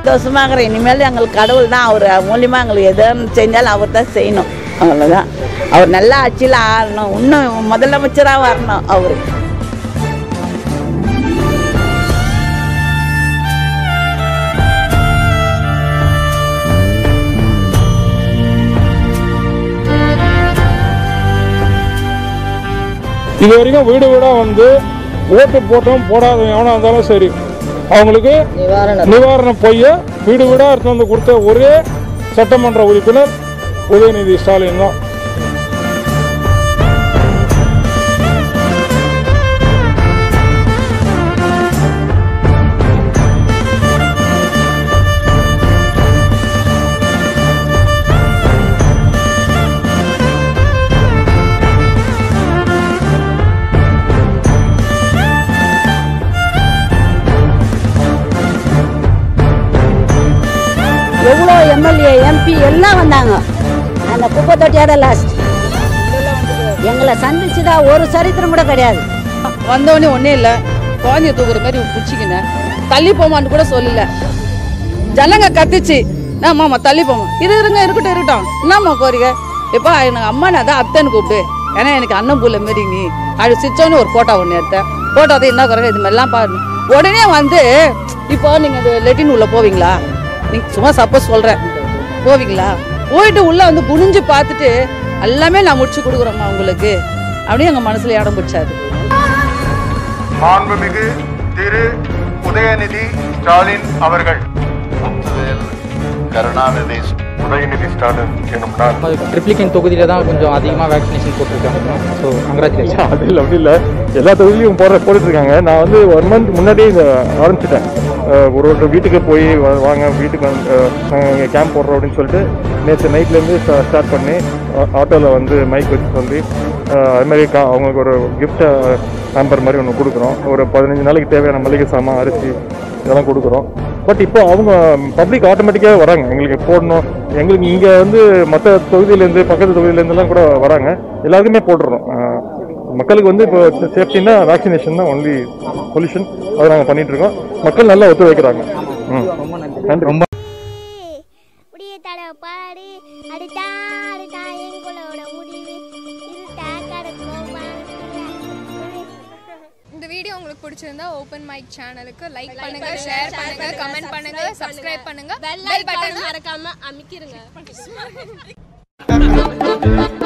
சந்தோஷமா இருக்கிறேன் இனிமேல் எங்களுக்கு கடவுள் தான் அவர் மூலியமாக எங்களுக்கு எதோ ஒண்ணு செஞ்சாலும் அவர் தான் செய்யணும் அவ்வளோதான் அவர் நல்லா ஆட்சியில் ஆளணும் இன்னும் முதலமைச்சராக வரணும் அவர் இது வரைக்கும் வீடு வீடாக வந்து ஓட்டு போட்டோம் போடாதவன் எவனா இருந்தாலும் சரி அவங்களுக்கு நிவாரணம் பொய்ய வீடு வீடாக எடுத்து வந்து கொடுத்த ஒரே சட்டமன்ற உறுப்பினர் உதயநிதி ஸ்டாலின் தான் எவ்வளோ எம்எல்ஏ எம்பி எல்லாம் வந்தாங்க அந்த குப்பை தொட்டியோட லாஸ்ட் எங்களை சந்திச்சுதா ஒரு சரித்திரம் கூட கிடையாது வந்தவொடனே ஒன்றும் இல்லை குழந்தைய தூக்குற மாதிரி பிடிச்சிக்கினேன் தள்ளி போமான்னு கூட சொல்லல ஜனங்க கத்துச்சு என்னம்மா தள்ளி போமா இது இருங்க இருக்கட்டும் இருக்கட்டும் என்னம்மா கோரிக்கை எப்பா எனக்கு அம்மா நான் தான் அத்தைன்னு கூப்பிடு ஏன்னா எனக்கு அண்ணன் புள்ள மாரி நீ அது சிச்சோன்னு ஒரு ஃபோட்டோ ஒன்று எடுத்தேன் ஃபோட்டோ தான் என்ன குறைங்க இது மாதிரிலாம் பாரு உடனே வந்து இப்போ நீங்கள் இந்த லெட்டின் உள்ள போவீங்களா நீங்க சும்மா சப்போஸ் சொல்கிறேன் போவீங்களா போயிட்டு உள்ள வந்து குனிஞ்சு பார்த்துட்டு எல்லாமே நான் முடிச்சு கொடுக்குறேம்மா உங்களுக்கு அப்படின்னு எங்கள் மனசுல இடம் பிடிச்சாரு மாண்புமிகு திரு உதயநிதி ஸ்டாலின் அவர்கள் முத்துவேல் கருணாநிதி உதயநிதி ஸ்டாலின் எனும் நான் ட்ரிப்ளிகன் தொகுதியில் தான் கொஞ்சம் அதிகமாக வேக்சினேஷன் போட்டிருக்காங்க ஸோ கங்க்ராச்சுலேஷன் அது இல்லை அப்படி இல்லை எல்லா தொகுதியிலும் போடுற போட்டுட்டு இருக்காங்க நான் வந்து ஒன் மந்த் முன்னாடியே இதை ஆரம்பிச்சிட்டேன் அஹ் ஒரு ஒரு வீட்டுக்கு போய் வா- வாங்க வீட்டுக்கு வந்து நாங்கள் கேம்ப் போடுறோம் அப்படின்னு சொல்லிட்டு நேற்று நைட்லேருந்து ஸ்டார்ட் பண்ணி ஆட்டோவில் வந்து மைக் வச்சு சொல்லி அஹ் அது மாதிரி கா அவங்களுக்கு ஒரு கிஃப்ட் நம்பர் மாதிரி ஒன்று கொடுக்குறோம் ஒரு பதினஞ்சு நாளைக்கு தேவையான மளிகை சாமான் அரிசி இதெல்லாம் கொடுக்குறோம் பட் இப்போ அவங்க பப்ளிக் ஆட்டோமேட்டிக்காக வராங்க எங்களுக்கு போடணும் எங்களுக்கு இங்கே வந்து மற்ற தொகுதியிலேருந்து பக்கத்து தொகுதியிலேருந்துலாம் கூட வராங்க எல்லாருக்குமே போட்டுடுறோம் அஹ் மக்களுக்கு வந்து இப்போ சேஃப்டின்னா வேக்சினேஷன் தான் ஒன்லி சொல்யூஷன் அதை நாங்கள் பண்ணிட்டு இருக்கோம் மக்கள் நல்லா ஒத்துழைக்கிறாங்க ம் நன்றி ரொம்ப முடிய தடவை பாடி அடித்தா அடித்தா எங்களோட முடிவு இருட்டா கடக்கும் இந்த வீடியோ உங்களுக்கு பிடிச்சிருந்தா ஓப்பன் மைக் சேனலுக்கு லைக் பண்ணுங்க ஷேர் பண்ணுங்க கமெண்ட் பண்ணுங்க சப்ஸ்கிரைப் பண்ணுங்க பெல் பட்டன் மறக்காம அமைக்கிருங்க